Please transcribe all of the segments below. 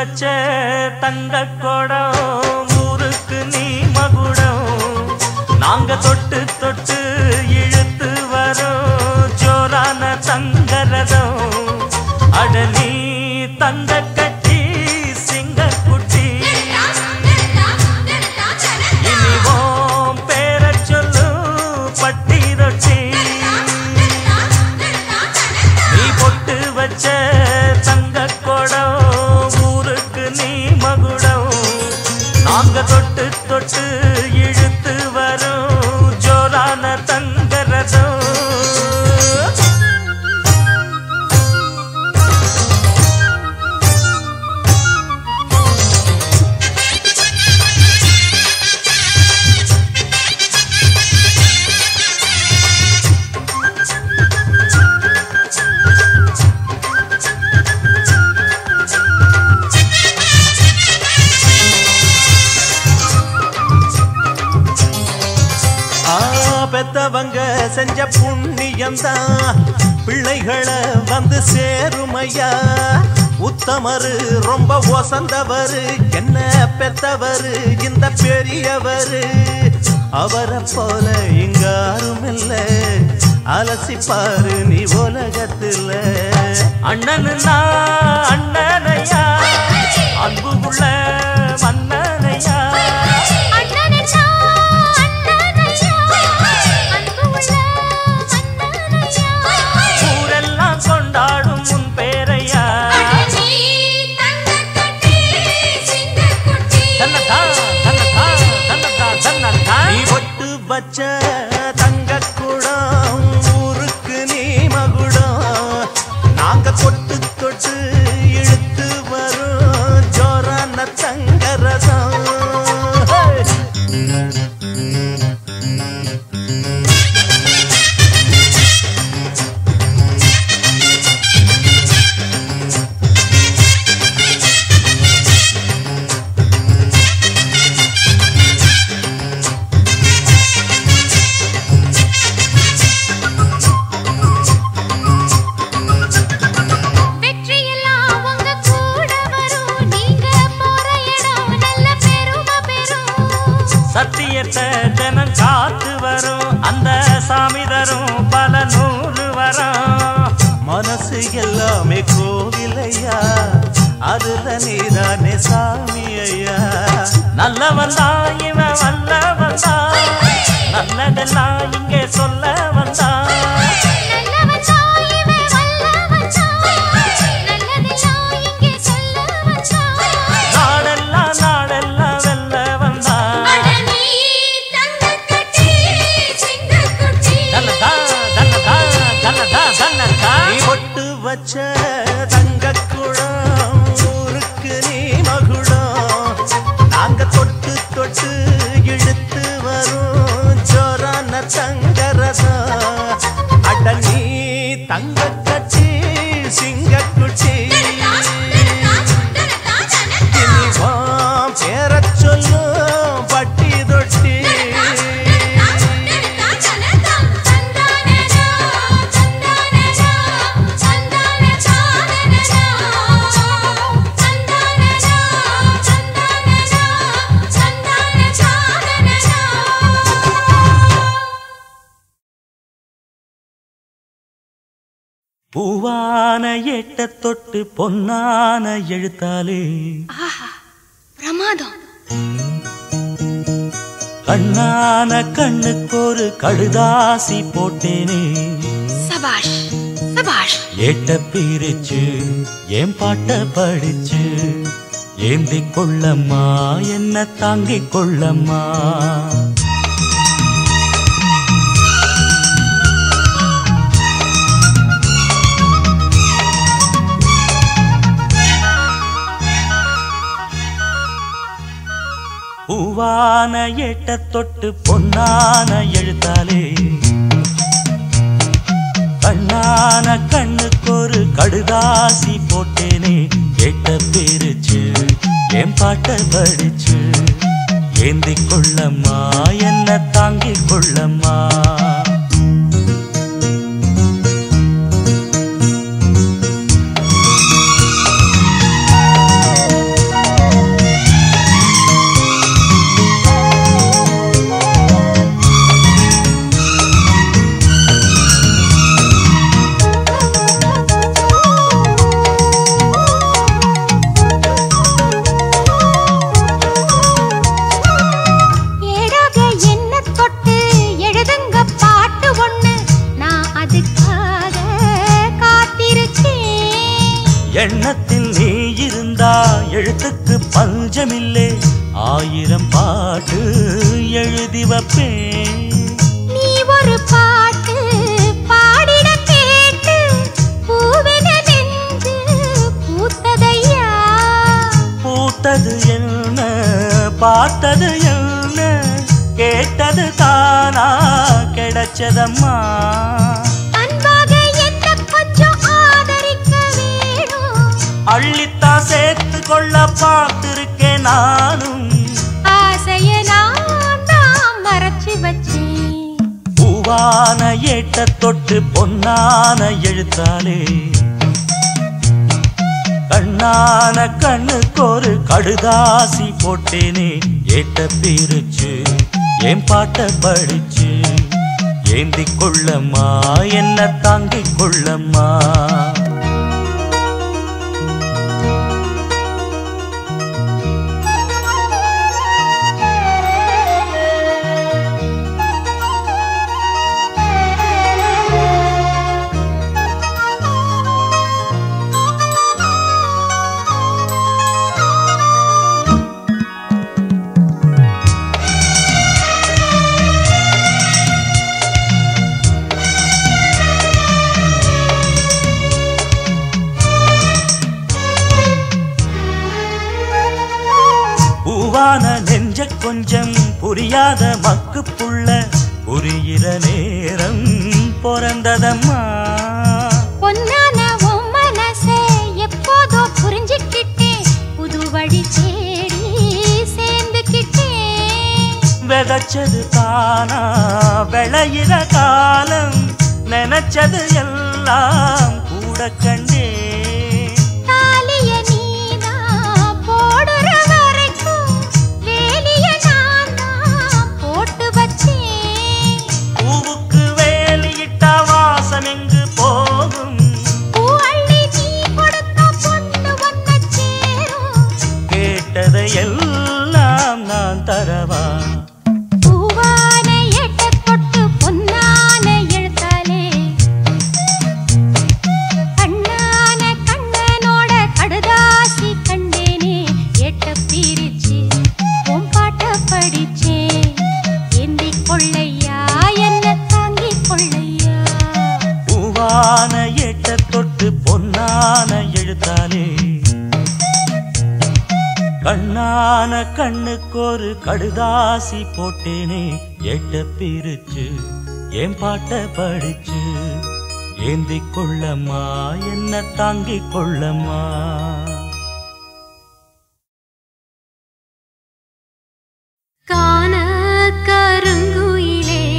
வச்ச தங்க குடம் ஊருக்கு நீ மகுடம் நாங்க தொட்டு தொட்டு இழுத்து வரோம் ஜோரான தங்கரதம் அட நீ தங்க கட்டி சிங்க குட்டி இனிவோம் பேர சொல்லு பட்டி ரொட்டி நீ பொட்டு வச்ச தங்க குடம் ஊருக்கு நீ மகுடம் நாங்க தொட்டு தொட்டு இழுத்து வரோம் ஜோரான தங்கரதம் ஆ, பெத்தவங்க செஞ்ச புண்ணியம்தான் பிள்ளைகளை வந்து சேருமையா உத்தமரு ரொம்ப ஒசந்தவரு என்ன பெத்தவரு இந்த பெரியவரு அவரை போல இங்க யாரும் இல்ல அலசிப்பாரு நீ உலகத்துல அண்ணனுன்னா அண்ணனையா அன்பு உள்ள மன்னனையா ஊரெல்லாம் கொண்டாடும் உன் பேரையா தன்னதா தன்னதா தன்னதா தன்னதா நீ ஒட்டு வச்ச தங்க குடம் ஊருக்கு நீ மகுடம் நாங்க தொட்டு தொட்டு இழுத்து வரும் ஜோரான தங்கரசம் ஹே! சத்தியத்தை தினம் காத்து வரும் அந்த சாமி தரும் பல நூறு வரும் மனசு எல்லாமே கோவிலையா அதுல நீதானே சாமி ஐயா நல்லவன் தான் இவன் வல்லவன் தான் நல்லதெல்லாம் இங்கே சொல்ல வந்தான் நாடெல்லாம் நாடெல்லாம் வெல்ல வந்தான் தன்னதா தன்னதா தன்னதா தன்னதா நீ ஒட்டு வச்ச தங்க குடம் ஊருக்கு நீ மகுடம் நாங்க தொட்டு தொட்டு இழுத்து வரும் ஜோரான தங்கரசம் அட நீ தங்க கட்சி சிங்க குச்சி இனிவாம் பேரச் சொல்லும் பட்டி தொட்டி பூவான எட்ட தொட்டு பொன்னான எழுத்தாலே பிரமாதம் கண்ணான கண்ணுக்கு ஒரு கடுதாசி போட்டேனே சபாஷ் சபாஷ் ஏட்ட பிரிச்சு என் பாட்ட படிச்சு ஏந்தி கொள்ளம்மா என்ன தாங்கிக் கொள்ளம்மா பூவான எட்ட தொட்டு பொன்னான எழுத்தாலே கண்ணான கண்ணுக்கு ஒரு கடுதாசி போட்டேனே கேட்ட பிரிச்சு என் பாட்ட படிச்சு ஏந்தி கொள்ளம்மா என்ன தாங்கிக் கொள்ளம்மா தந்தா எழுத்துக்கு பஞ்சமில்லே ஆயிரம் பாட்டு எழுதி வைப்பேன் நீ ஒரு பாட்டு பாடிட கேட்டு பூவென நெஞ்சு பூத்ததையா பூத்தது என்ன பார்த்தது என்ன கேட்டது தானா கிடைச்சதம்மா அன்பாக என்ன கொஞ்சம் ஆதரிக்க வேணும் அள்ளித்தா சேர்த்து கொள்ள பார்த்திருக்கேன் நானும் ஆசைய நான் தான் மறைச்சு வச்சேன் பூவான ஏட்ட தொட்டு பொன்னான எழுத்தாலே கண்ணான கண்ணுக்கு ஒரு கடுதாசி போட்டேனே ஏட்ட பிரிச்சு என் பாட்ட படிச்சு ஏந்தி கொள்ளம்மா என்ன தாங்கிக் கொள்ளம்மா பூவான நெஞ்ச கொஞ்சம் புரியாத மக்கு புள்ள புரியிற நேரம் பிறந்ததம்மா பொன்னான உன் மனசை எப்போதோ புரிஞ்சுக்கிட்டேன் புது வழி தேடி சேர்ந்துக்கிட்டேன் விதைச்சது தானா விளையிற காலம் நினைச்சது எல்லாம் கூட கண்டே தாலிய நீதான் போடுற வரைக்கும் வேலிய நான் தான் போட்டு வச்சேன் பூவுக்கு வேலியிட்டா வாசம் எங்கு போகும் பூ அள்ளி நீ கொடுத்த பொண்ணு ஒன்ன சேரும் கேட்டதை எல்லாம் நான் தரவா பூவான எட்ட தொட்டு பொன்னான எழுத்தாலே கண்ணான கண்ணனோட கடுதாசி கண்டேனே எட்ட பிரிச்சு உன் பாட்ட படிச்சேன் ஏந்தி கொள்ளையா என்ன தாங்கி கொள்ளையா பூவான ஏட்ட தொட்டு பொன்னான எழுத்தாலே கண்ணான கண்ணுக்கு ஒரு கடுதாசி போட்டேனே எட்ட பிரிச்சு என் பாட்ட படிச்சு ஏந்தி கொள்ளம்மா என்ன தாங்கிக் கொள்ளம்மா காண கருங்குயிலே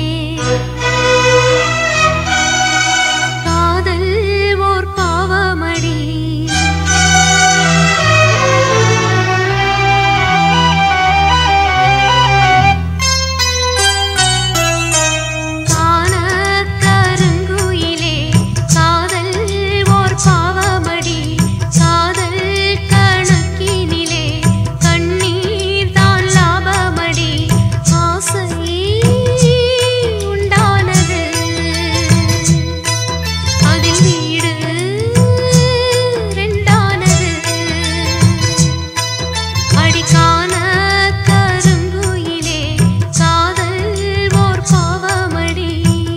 காதல் ஓர் பாவமடி காண கருங்குயிலே காதல் ஓர் பாவமடி காதல் கணக்கினிலே கண்ணீர் தான் லாபமடி ஆசை உண்டானது அதில் வீடு ரெண்டானது அடிக்கான கருங்குயிலே காதல் ஓர் பாவமடி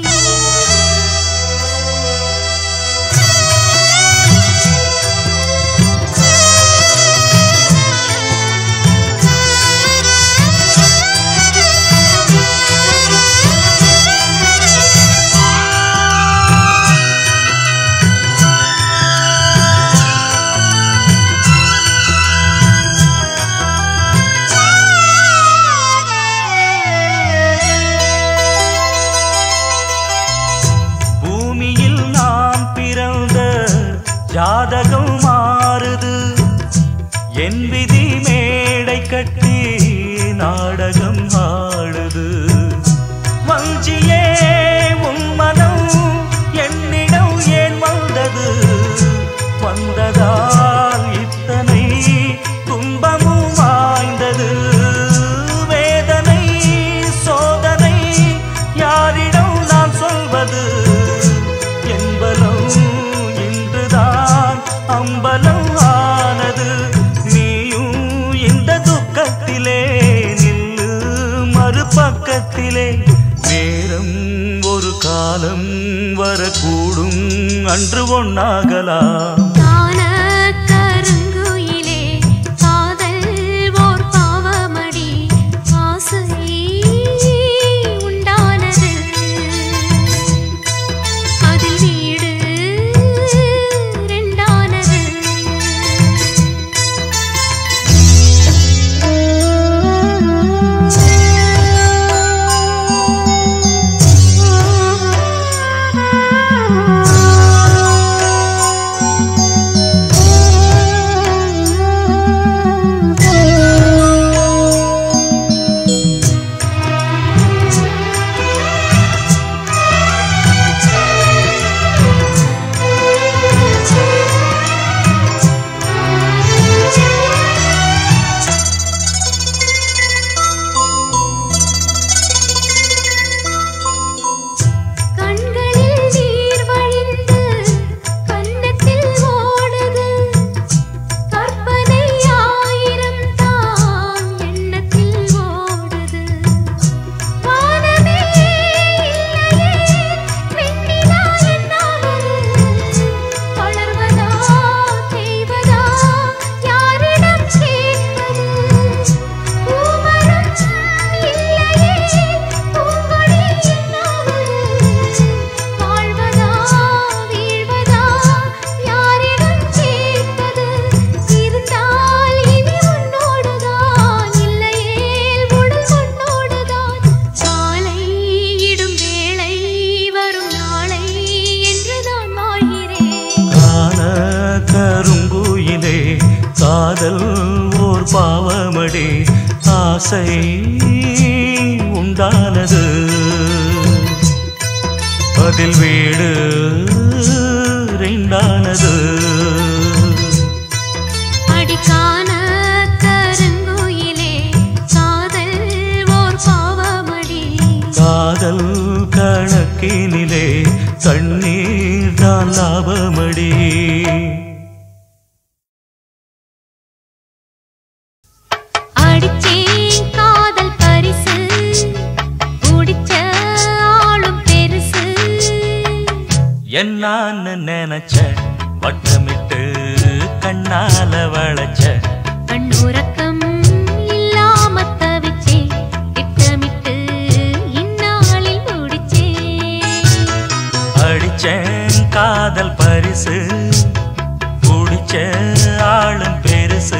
பூமியில் நாம் பிறந்த ஜாதகம் மாறுது என் விதி மேடை கட்டி நாடகம் ஆடுது வஞ்சியே உன் மனம் என்னிடம் ஏன் வந்தது வந்ததால் இத்தனை துன்பமும் வாய்ந்தது வேதனை சோதனை யாரிடம் நான் சொல்வது என்பலம் இன்றுதான் அம்பலம் ஆனது அன்று ஒன்னாகலாம் கான கருங்குயிலே காதல் ஓர் பாவமடி ஆசை உண்டானது அதில் வீடு ரெண்டானது கண்களில் நீர் வழிந்து கன்னத்தில் ஓடுது கற்பனை ஆயிரம் தாம் எண்ணத்தில் ஓடுது வானமே இல்லையே வெண்ணிலா என்னாவது வளர்வதா தேய்வதா யாரிடம் கேட்பது பூமரம் இல்லையே பூங்கொடி என்னாவது வாழ்வதா வீழ்வதா யாரிடம் கேட்பது இருந்தால் இனி உன்னோடுதான் இல்லையேல் உடல் உன்னோடுதான் காலை இடும் வேளை வரும் நாளை என்று நான் வாழ்கிறேன் காண கருங்குயிலே காதல் ஓர் பாவமடி ஆசை உண்டானது அதில் வீடு ரெண்டானது அடிக்கான கருங்குயிலே காதல் ஓர் பாவமடி காதல் கணக்கினிலே கண்ணீர் தான் லாபமடி அடிச்சேன் காதல் பரிசு குடிச்ச ஆளும் பெருசு என்னான்னு நினைச்ச வட்டமிட்டு கண்ணால வளைச்ச கண்ணுறக்கம் இல்லாம தவிச்சே திட்டமிட்டு இந்நாளில் முடிச்சே அடிச்சேன் காதல் பரிசு குடிச்ச ஆளும் பெருசு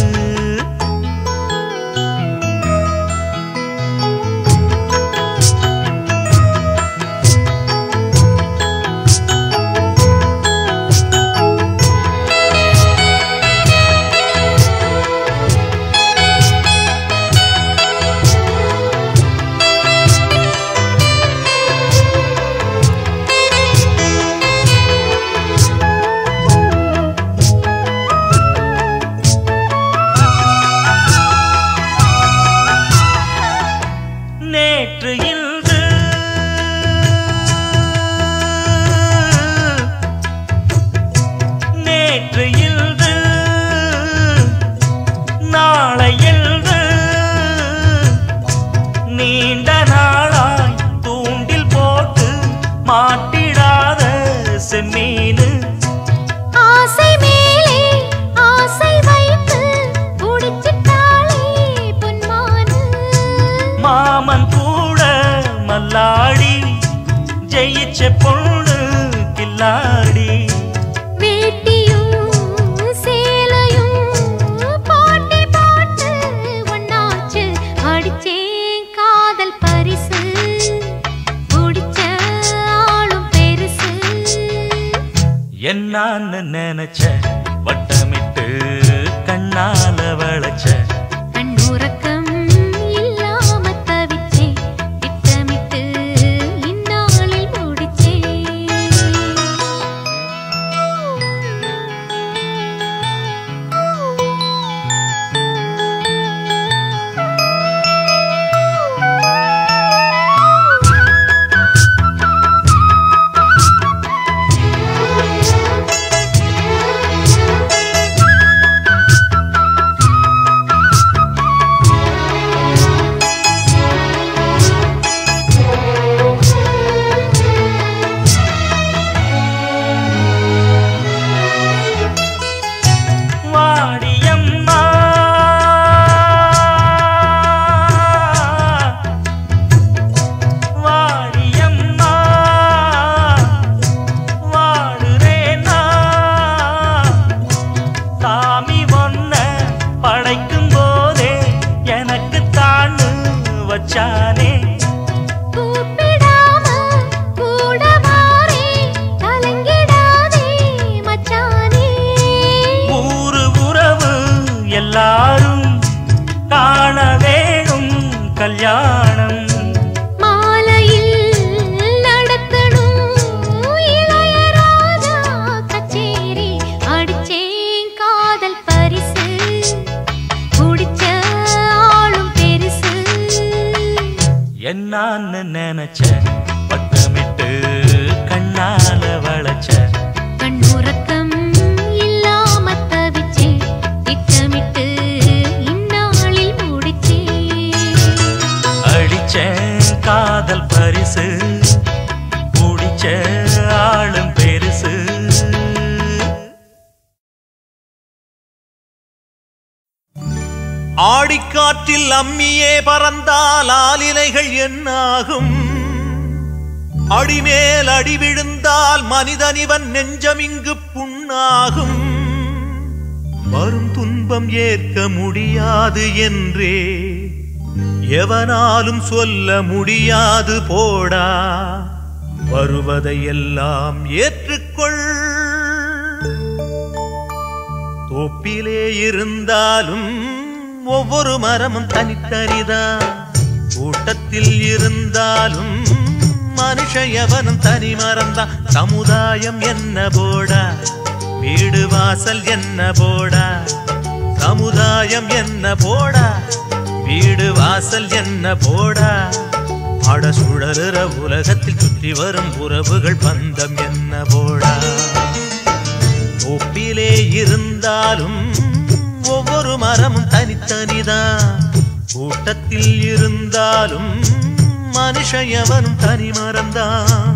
நேற்று இன்று நேற்று இன்று நாளை என்று நீண்ட நாளாய் தூண்டில் போட்டு மாட்டிடாத செம்மீனு ஆசை மேலே ஆசை வைத்து குடிச்சிட்டாளே பொன்மானு மாமன் கூட மல்லாடி ஜெயிச்ச பொண்ணு கில்லாடி வேட்டியும் சேலையும் போட்டி போட்டு ஒன்னாச்சு அடிச்சேன் காதல் பரிசு குடிச்ச ஆளும் பெருசு என்னான்னு நினைச்ச வட்டமிட்டு கண்ணால வளைச்ச கண்ணுறக்கம் இல்லாம தவிச்சே திட்டமிட்டு இந்நாளில் முடிச்சே படைக்கும் போதே எனக்கு தாண்டு வச்சானே கூப்பிடாம கூட வாரே கலங்கிடாதே மச்சானே ஊரு உறவு எல்லாரும் காண வேணும் கல்யாணம் மாலையில் நடத்தணும் இளையராஜா கச்சேரி அடிச்சேன் காதல் பரிசு குடிச்ச ஆளும் பெருசு என்னான்னு நினைச்ச பட்டமிட்டு கண்ணால வளைச்ச கண்ணுறக்கம் இல்லாம தவிச்சேன் திட்டமிட்டு இந்நாளில் முடிச்சேன் அடிச்சேன் காதல் பரிசு பிடிச்ச ஆளும் பெருசு ஆடிக்காற்றில் அம்மியே பறந்தால் ஆலிலைகள் என்னாகும் அடிமேல் அடி விழுந்தால் மனிதனிவன் நெஞ்சமிங்கு புண்ணாகும் வரும் துன்பம் ஏற்க முடியாது என்றே எவனாலும் சொல்ல முடியாது போடா வருவதையெல்லாம் ஏற்றுக்கொள் தோப்பிலே இருந்தாலும் ஒவ்வொரு மரமும் தனித்தனிதான் கூட்டத்தில் இருந்தாலும் மனுஷ எவனும் தனி மரம்தான் சமுதாயம் என்ன போடா வீடு வாசல் என்ன போடா சமுதாயம் என்ன போடா வீடு வாசல் என்ன போடா அட சுழலுற உலகத்தில் சுற்றி வரும் உறவுகள் பந்தம் என்ன போடா ஒப்பிலே இருந்தாலும் ஒவ்வொரு மரமும் தனித்தனிதான் கூட்டத்தில் இருந்தாலும் மனுஷ எவனும் தனி மரம்தான்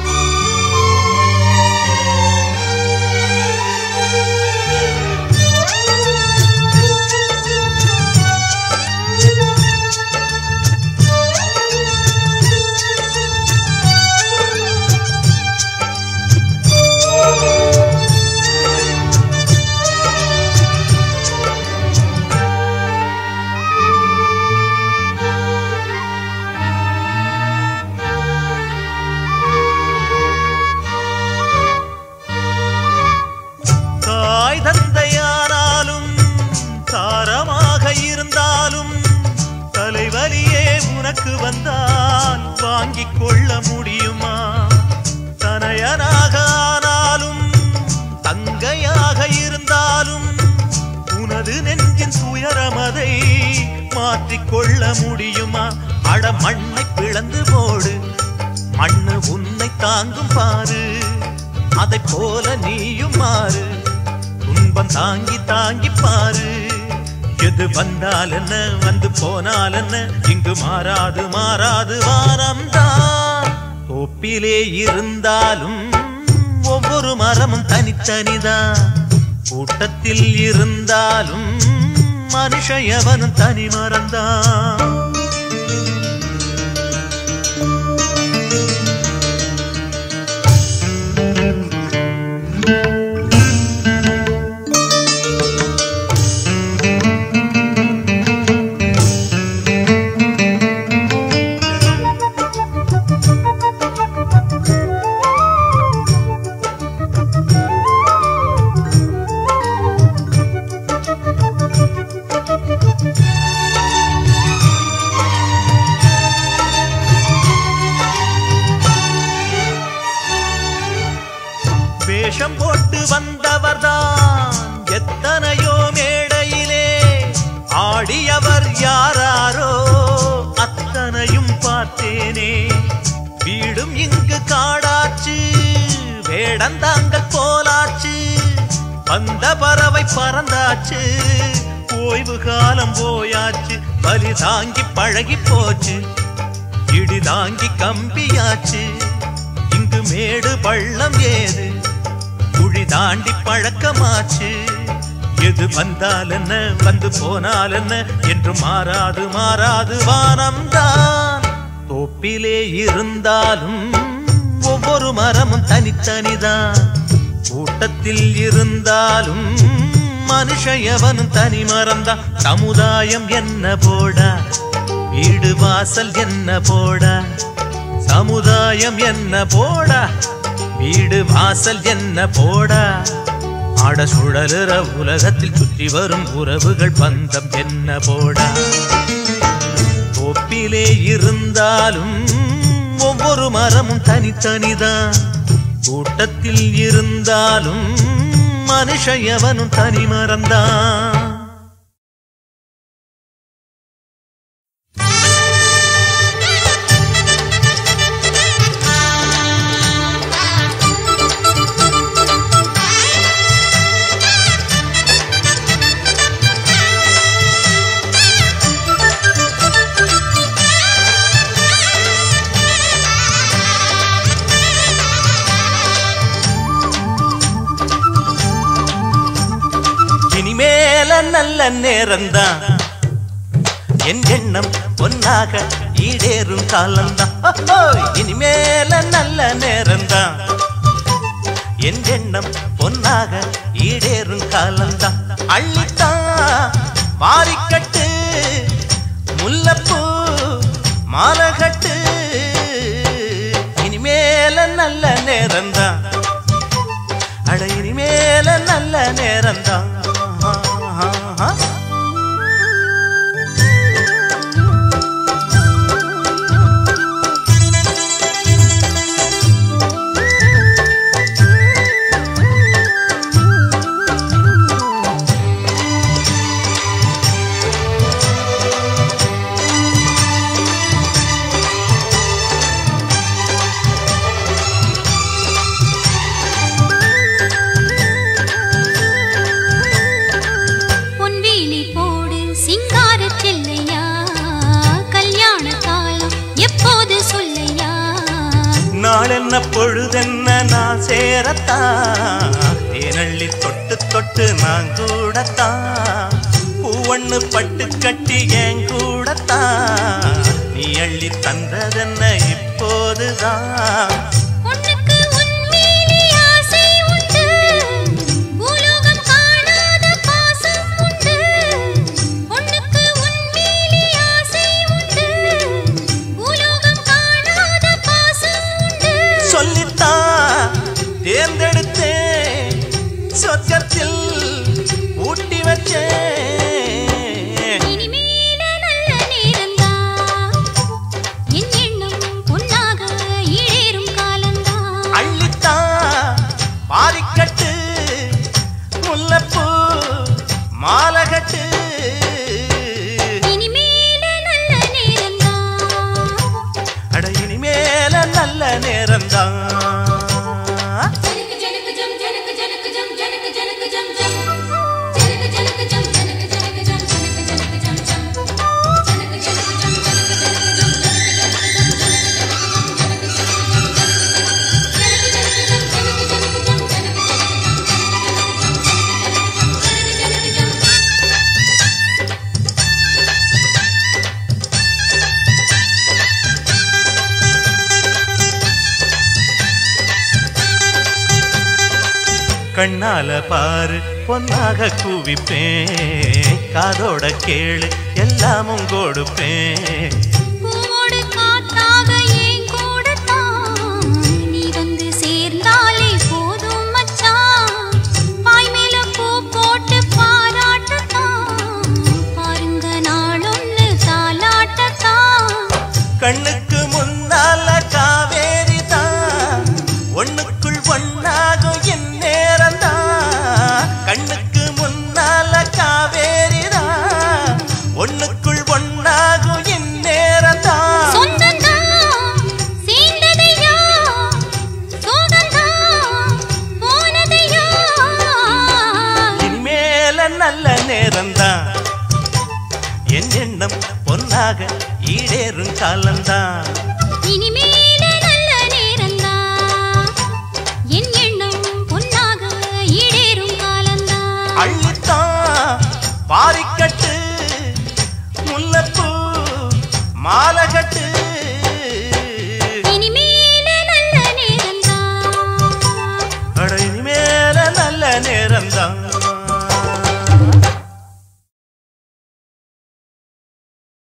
தாய் தந்தையானாலும் தாரமாக இருந்தாலும் தலைவலியே உனக்கு வந்தால் வாங்கிக் கொள்ள முடியுமா தனையனாக ஆனாலும் தங்கையாக இருந்தாலும் உனது நெஞ்சின் துயரமதை மாற்றிக்கொள்ள முடியுமா அட மண்ணை பிளந்து போடு மண்ணு உன்னை தாங்கும் பாரு அதை போல நீயும் மாறு துன்பம் தாங்கி தாங்கி பாரு எது வந்தால் என்ன வந்து போனால் என்ன இங்கு மாறாது மாறாது வாரம்தான் தோப்பிலே இருந்தாலும் ஒவ்வொரு மரமும் தனித்தனிதான் கூட்டத்தில் இருந்தாலும் மனுஷ எவனும் தனி மரம்தான் வேஷம் போட்டு வந்தவர்தான் எத்தனையோ மேடையிலே ஆடியவர் யாராரோ அத்தனையும் பார்த்தேனே வீடும் இங்கு காடாச்சு வேடந்தாங்க கோலாச்சு வந்த பறவை பறந்தாச்சு ஓய்வு காலம் போயாச்சு பலி தாங்கி பழகி போச்சு இடி தாங்கி கம்பியாச்சு இங்கு மேடு பள்ளம் ஏது குழி தாண்டி பழக்கமாச்சு எது வந்தால் என்ன வந்து போனால் என்ன என்று மாறாது மாறாது வானம்தான் தோப்பிலே இருந்தாலும் ஒவ்வொரு மரமும் தனித்தனிதான் கூட்டத்தில் இருந்தாலும் மனுஷயவனும் தனி மறந்தான் சமுதாயம் என்ன போடா வீடு வாசல் என்ன போடா சமுதாயம் என்ன போடா வீடு வாசல் என்ன போடா ஆட சுழலுற உலகத்தில் சுற்றி வரும் உறவுகள் பந்தம் என்ன போடா தோப்பிலே இருந்தாலும் ஒவ்வொரு மரமும் தனித்தனிதான் கூட்டத்தில் இருந்தாலும் மனுஷயவனும் தனி மறந்தான் இனிமேல நல்ல நேரம்தான் என் எண்ணம் பொன்னாக ஈடேறும் காலம்தான் ஓஹோ, இனிமேல நல்ல நேரம்தான் என் எண்ணம் பொன்னாக ஈடேறும் காலம்தான் அள்ளித்தான் மாறிக்கட்டு முல்லப்பூ மாலகட்டு இனிமேல நல்ல நேரம்தான் அட இனிமேல நல்ல நேரம்தான் பொன்வேலி போடு சிங்கார செல்லையா கல்யாண காலம் எப்போது சொல்லையா நாளென்ன பொழுதென்ன நான் சேரத்தான் தேனள்ளி தொட்டு தொட்டு நான் கூடத்தான் பூவண்ணு பட்டு கட்டி என் கூடத்தான் நீ அள்ளி தந்ததென்ன இப்போதுதான் பொண்ணுக்கு உன் மீது ஆசை உண்டு பூலோகம் காணாத பாசம் உண்டு பொண்ணுக்கு உன் மீது ஆசை உண்டு பூலோகம் காணாத பாசம் உண்டு சொல்லித்தான் தேர்ந்தெடுத்தேன் சொர்க்கத்தில் ஊட்டி வச்சேன் இனிமேல நல்ல நேரம்தான் என் எண்ணம் பொன்னாக ஈழேறும் காலம்தான் அள்ளித்தான் பாரிக்கட்டு முல்லப்பூ மாலகட்டு இனிமேல நல்ல நேரம்தான் அட இனிமேல நல்ல நேரம்தான் ஜனக்கு ஜனக்கு ஜம் ஜனக்கு ஜனக்கு ஜம் ஜனக்கு ஜனக்கு ஜம் ஜம் ஜனக்கு ஜனக்கு ஜம் ஜனக்கு ஜனக்கு ஜம் ஜனக்கு ஜனக்கு ஜம் ஜம் ஜனக்கு ஜனக்கு ஜம் கண்ணால பாரு பொன்னாக கூவிப்பேன் காதோட கேளு எல்லாமும் கொடுப்பேன் பூவோடு காத்தாக ஏன் கூடத்தான் நீ வந்து சேர்ந்தாலே போதும் மச்சான் பாய் மேல பூ போட்டு பாராட்டத்தான் பாருங்க நாளொன்னு தாலாட்டத்தான் கண்ணுக்கு முன்னால காவேரி தான் ஒண்ணுக்குள் ஒண்ணாகும் என் நேரம் தான் கண்ணுக்கு முன்னால காவேரி தான் ஒண்ணுக்குள் ஒண்ணாகும் என் நேரம் தான் சொந்தந்தான் சேர்ந்ததையா சோகந்தான் போனதையா இனிமேல நல்ல நேரம்தான் என் எண்ணம் பொன்னாக ஈடேறும் காலம்தான் இனிமேல நல்ல நேரம்தான் என் எண்ணம் பொன்னாக ஈடேறும் காலம்தான் அள்ளித்தான் பாரிக்கட்டு முல்லப்பூ மாலகட்டு இனிமேல நல்ல நேரம்தான் அட இனிமேல நல்ல நேரம்தான்